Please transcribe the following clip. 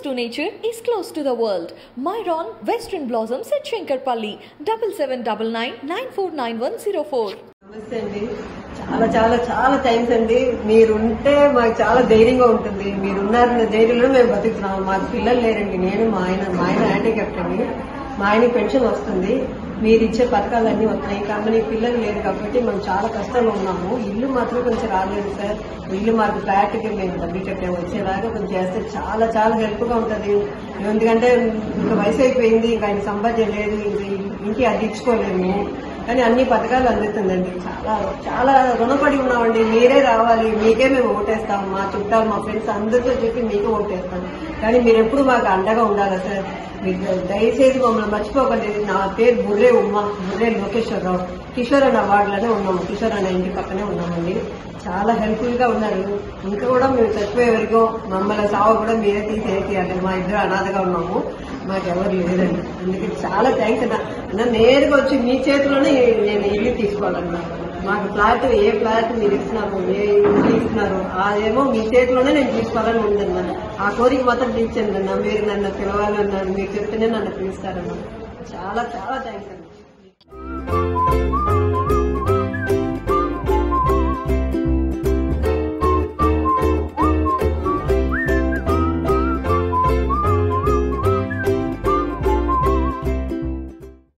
to nature is close to the world. Myron Western Blossoms at Shankarpalli. Double seven double nine nine four nine one zero four. నమస్తే అండి చాలా చాలా చాలా thanks అండి మీరుంటే మాకు చాలా ధైర్యంగా ఉంటుంది మీరున్నారన్న ధైర్యంలో మేము బతుకుతున్నాము మాకు పిల్లలు లేరండి నేను మా ఆయన మా ఆయన హ్యాండిక్యాప్ట్ అండి మా ఆయనకి పెన్షన్ వస్తుంది మీరు ఇచ్చే పథకాలన్నీ వస్తున్నాయి కానీ పిల్లలు లేరు కాబట్టి మేము చాలా కష్టంలో ఉన్నాము ఇల్లు మాత్రం కొంచెం రాలేదు సార్ ఇల్లు మాకు ఫ్లాట్కి మేము డబ్బులు కట్టాము వచ్చేలాగా కొంచెం చేస్తే చాలా చాలా హెల్ప్గా ఉంటుంది ఎందుకంటే ఇంకా వయసు అయిపోయింది ఇంకా ఆయన సంపాద్యం లేదు ఇంకా ఇంటికి అది ఇచ్చుకోలేము కానీ అన్ని పథకాలు అందుతుందండి చాలా చాలా రుణపడి ఉన్నామండి మీరే రావాలి మీకే మేము ఓటేస్తాం మా చుట్టాలు మా ఫ్రెండ్స్ అందరితో చెప్పి మీకే ఓటేస్తాం కానీ మీరు ఎప్పుడు మాకు అండగా ఉండాలి సార్ మీరు దయచేసి మమ్మల్ని మర్చిపోకండి నా పేరు బుర్రే ఉమ్మ బుర్రే లోకేశ్వరరావు కిషోర్ అన్న వార్డులోనే ఉన్నాము కిషోర్ అన్న ఇంటి పక్కనే ఉన్నామండి చాలా హెల్ప్ఫుల్ గా ఉన్నారు ఇంకా కూడా మేము చచ్చిపోయే వరకు మమ్మల్ని సాగు కూడా మీరే తీసేయాలి మా ఇద్దరు అనాథగా ఉన్నాము మాకు ఎవరు లేదండి అందుకే చాలా థ్యాంక్స్ అన్న అన్న నేరుగా వచ్చి మీ చేతిలోనే నేను ఇల్లు తీసుకోవాలన్నా మాకు ఫ్లాట్ ఏ ఫ్లాట్ మీరు ఇస్తున్నారు ఏ ఇల్లు ఇస్తున్నారు అదేమో మీ చేతిలోనే నేను తీసుకోవాలని ఉందన్న ఆ కోరిక మాత్రం తీర్చండి అన్న మీరు నన్ను పిలవాలన్నారు మీరు చెప్తేనే నన్ను పిలుస్తారన్న చాలా చాలా థ్యాంక్స్ అన్న